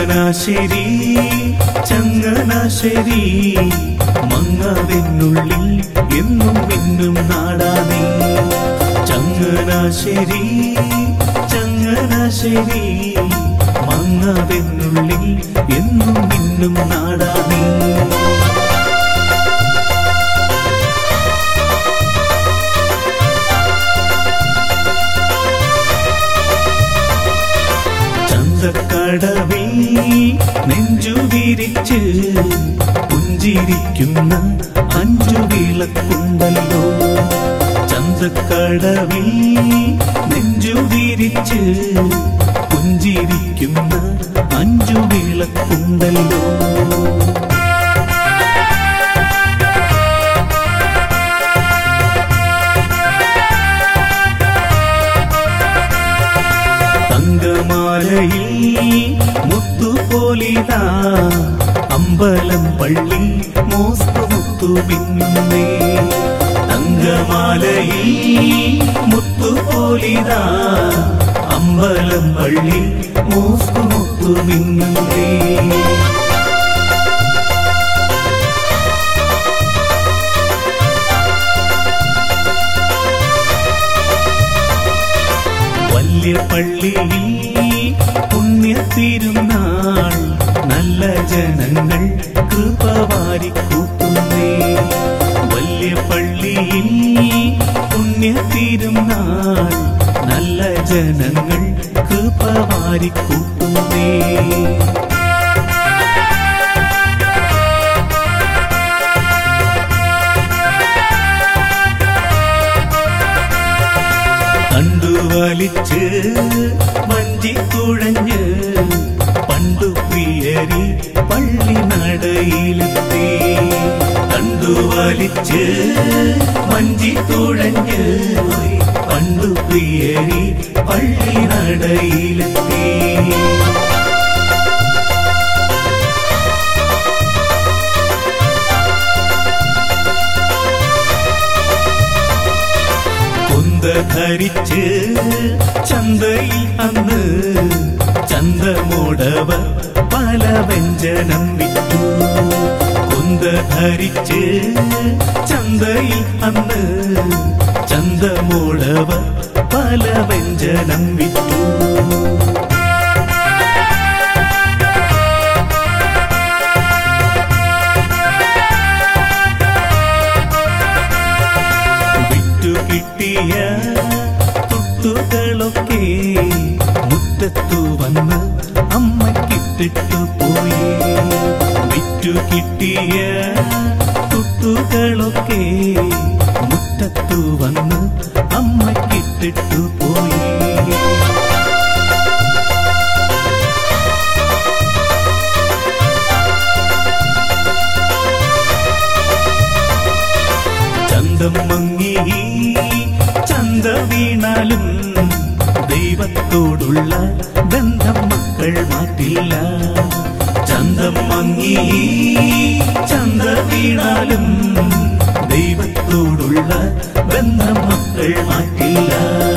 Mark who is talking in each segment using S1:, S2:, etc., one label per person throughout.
S1: ചങ്ങനാശ്ശേരി ചങ്ങനാശ്ശേരി മങ്ങാതെന്നുള്ളിൽ എന്നും മിന്നും നാടാനേ ചങ്ങനാശ്ശേരി ചങ്ങനാശ്ശേരി മങ്ങാതെന്നുള്ളിൽ എന്നും മിന്നും നാടാനേ ചന്തക്കടവിൽ നെഞ്ചു വിരിച്ച് പുഞ്ചിരിക്കുന്ന അഞ്ചു വിളക്കുണ്ടല്ലോ ചന്തക്കടവിൽ നെഞ്ചു വിരിച്ച് പുഞ്ചിരിക്കുന്ന അഞ്ചു വിളക്കുണ്ടല്ലോ തങ്കമാലയിൽ മുത്തുപോലിത അമ്പലം പള്ളി മോസ്തു മുത്തു മിന്നുന്നേ തങ്കമാലയിൽ മുത്തുപോലിത അമ്പലം പള്ളി മോസ്തു മുത്തു മിന്നുന്നേ വലിയ പള്ളിയിൽ പുണ്യത്തിരുന്നാൾ നല്ല ജനങ്ങൾ കൃപവാരി കൂട്ടുന്നേ വലിയ പള്ളിയിൽ പുണ്യത്തിരുന്നാൾ നല്ല ജനങ്ങൾ കൃപവാരി കൂട്ടുന്നേ കണ്ടുവലിച്ച് വഞ്ചി തുഴഞ്ഞ് പണ്ടു പ്രിയരി പള്ളി നടയിലെത്തി കണ്ടുവലിച്ച് വഞ്ചി തുഴഞ്ഞ് പണ്ടു പ്രിയരി പള്ളി നടയിലെത്തി കൊന്ത ധരിച്ച് ചന്തയിൽ അന്ന് ചന്തമോടവ പല വ്യഞ്ജനം വിറ്റു കൊന്ത ധരിച്ച് ചന്തയിൽ അന്ന് ചന്തമോടവ പല വ്യഞ്ജനം വിറ്റു വിറ്റു കിട്ടിയ തുട്ടുകളൊക്കെ മുറ്റത്തു വന്ന് അമ്മക്കിട്ടിട്ടു പോയി വിറ്റു കിട്ടിയ തുട്ടുകളൊക്കെ മുറ്റത്തു വന്ന് അമ്മക്കിട്ടിട്ടു പോയി ചന്തം മങ്ങി ചന്ത വീണാലും ദൈവത്തോടുള്ള ബന്ധം മക്കൾ മാറ്റില്ല ചന്തം മങ്ങി ചന്ത വീണാലും ദൈവത്തോടുള്ള ബന്ധം മക്കൾ മാറ്റില്ല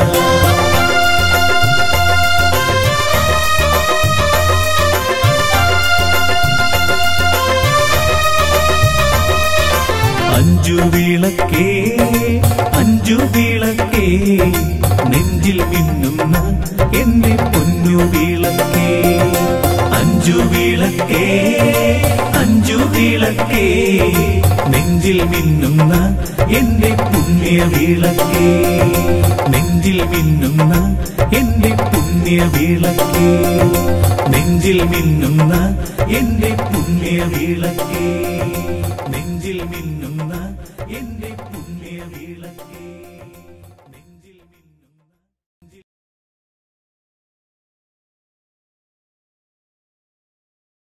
S1: അഞ്ചു വിളക്കേ അഞ്ചു വിളക്കേ നെഞ്ചിൽ മിന്നുന്ന എന്റെ പൊന്നു വിളക്കേ അഞ്ചു വിളക്കേ അഞ്ചു വിളക്കേ നെഞ്ചിൽ മിന്നുന്ന എന്റെ പുണ്യ വിളക്കേ നെഞ്ചിൽ മിന്നുന്ന എന്റെ പുണ്യ വിളക്കേ നെഞ്ചിൽ മിന്നുന്ന എന്റെ പുണ്യ വിളക്കേ നെഞ്ചിൽ മിന്നുന്ന എന്റെ